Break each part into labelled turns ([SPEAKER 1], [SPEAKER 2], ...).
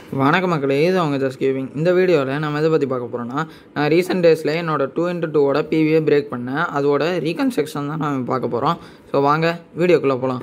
[SPEAKER 1] வணக்கம் மக்களே இது அவங்க ஜஸ்ட் கேவிங் இந்த வீடியோவில் நம்ம எதை பற்றி பார்க்க போகிறோம்னா நான் ரீசெண்ட் டேஸில் என்னோட டூ இன்ட்டு டூவோட பிவியை பிரேக் பண்ணேன் அதோட ரீகன்ஸ்ட்ரக்ஷன் தான் நம்ம பார்க்க போகிறோம் ஸோ வாங்க வீடியோக்குள்ளே போகலாம்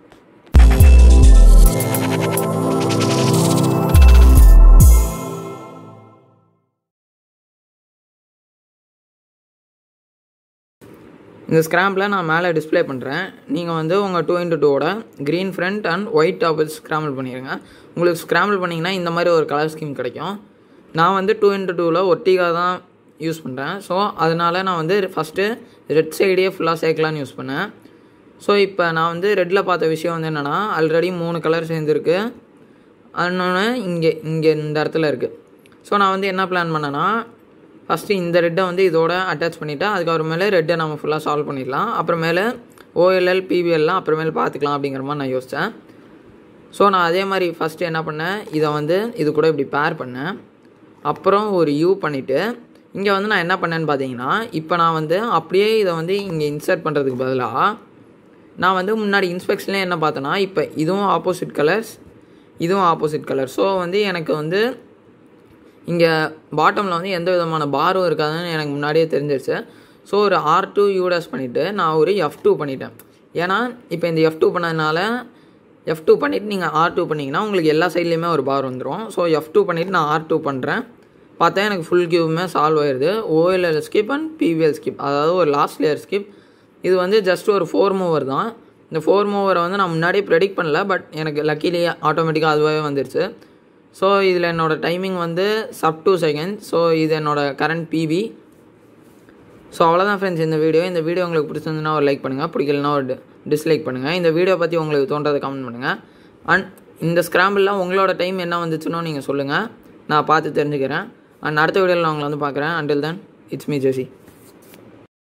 [SPEAKER 1] இந்த ஸ்க்ராம்பில் நான் மேலே டிஸ்ப்ளே பண்ணுறேன் நீங்கள் வந்து உங்கள் டூ இன்ட்டு டூவோட green front and white top வச்சு ஸ்க்ராம்பிள் பண்ணிடுங்க உங்களுக்கு ஸ்க்ராம்பிள் பண்ணிங்கன்னா இந்த மாதிரி ஒரு கலர் ஸ்கீம் கிடைக்கும் நான் வந்து டூ இன்ட்டு டூவில் ஒட்டிகா தான் யூஸ் பண்ணுறேன் ஸோ அதனால் நான் வந்து ஃபஸ்ட்டு ரெட் சைடே ஃபுல்லாக சேர்க்கலான்னு யூஸ் பண்ணேன் ஸோ இப்போ நான் வந்து ரெட்டில் பார்த்த விஷயம் வந்து என்னென்னா ஆல்ரெடி மூணு கலர் சேர்ந்துருக்கு இன்னொன்று இங்கே இங்கே இந்த இடத்துல இருக்குது ஸோ நான் வந்து என்ன பிளான் பண்ணேன்னா ஃபஸ்ட்டு இந்த ரெட்டை வந்து இதோட அட்டாச் பண்ணிவிட்டு அதுக்கப்புறமேலே ரெட்டை நம்ம ஃபுல்லாக சால்வ் பண்ணிடலாம் அப்புறமேலே ஓஎல்எல் பிபிஎல்லாம் அப்புறமேல பார்த்துக்கலாம் அப்படிங்கிற மாதிரி நான் யோசித்தேன் ஸோ நான் அதே மாதிரி ஃபஸ்ட்டு என்ன பண்ணேன் இதை வந்து இது கூட இப்படி பேர் பண்ணேன் அப்புறம் ஒரு யூ பண்ணிவிட்டு இங்கே வந்து நான் என்ன பண்ணேன்னு பார்த்தீங்கன்னா இப்போ நான் வந்து அப்படியே இதை வந்து இங்கே இன்சர்ட் பண்ணுறதுக்கு பதிலாக நான் வந்து முன்னாடி இன்ஸ்பெக்ஷன்லேயே என்ன பார்த்தேன்னா இப்போ இதுவும் ஆப்போசிட் கலர்ஸ் இதுவும் ஆப்போசிட் கலர் ஸோ வந்து எனக்கு வந்து இங்கே பாட்டமில் வந்து எந்த விதமான பாரும் இருக்காதுன்னு எனக்கு முன்னாடியே தெரிஞ்சிருச்சு ஸோ ஒரு ஆர் டூ யூடஸ் பண்ணிவிட்டு நான் ஒரு எஃப் டூ பண்ணிட்டேன் ஏன்னா இப்போ இந்த எஃப் டூ பண்ணதுனால எஃப் டூ பண்ணிவிட்டு நீங்கள் ஆர் டூ பண்ணிங்கன்னா உங்களுக்கு எல்லா சைட்லேயுமே ஒரு பார் வந்துடும் ஸோ எஃப் டூ பண்ணிவிட்டு நான் ஆர் டூ பண்ணுறேன் பார்த்தா எனக்கு ஃபுல் கியூவுமே சால்வ் ஆயிடுது OLL skip and PBL skip அதாவது ஒரு லாஸ்ட் லேயர் ஸ்கிப் இது வந்து ஜஸ்ட் ஒரு ஃபோர் மூவர் தான் இந்த ஃபோர் மூவரை வந்து நான் முன்னாடியே ப்ரெடிக்ட் பண்ணல பட் எனக்கு லக்கிலி ஆட்டோமேட்டிக்காக அதுவாகவே வந்துருச்சு ஸோ இதில் என்னோடய டைமிங் வந்து சப் டூ செகண்ட் ஸோ இது என்னோடய கரண்ட் பிபி ஸோ அவ்வளோதான் ஃப்ரெண்ட்ஸ் இந்த வீடியோ இந்த வீடியோ உங்களுக்கு பிடிச்சிருந்துன்னா ஒரு லைக் பண்ணுங்கள் பிடிக்கலனா ஒரு டிஸ்லைக் பண்ணுங்கள் இந்த வீடியோ பற்றி உங்களுக்கு தோன்றதை கமெண்ட் பண்ணுங்கள் அண்ட் இந்த ஸ்க்ராம்பிளில் உங்களோட டைம் என்ன வந்துச்சுன்னு நீங்கள் சொல்லுங்கள் நான் பார்த்து தெரிஞ்சுக்கிறேன் அண்ட் அடுத்த வீடியோவில் நான் உங்களை வந்து பார்க்குறேன் அண்டில் தென் இட்ஸ் மீ ஜெசி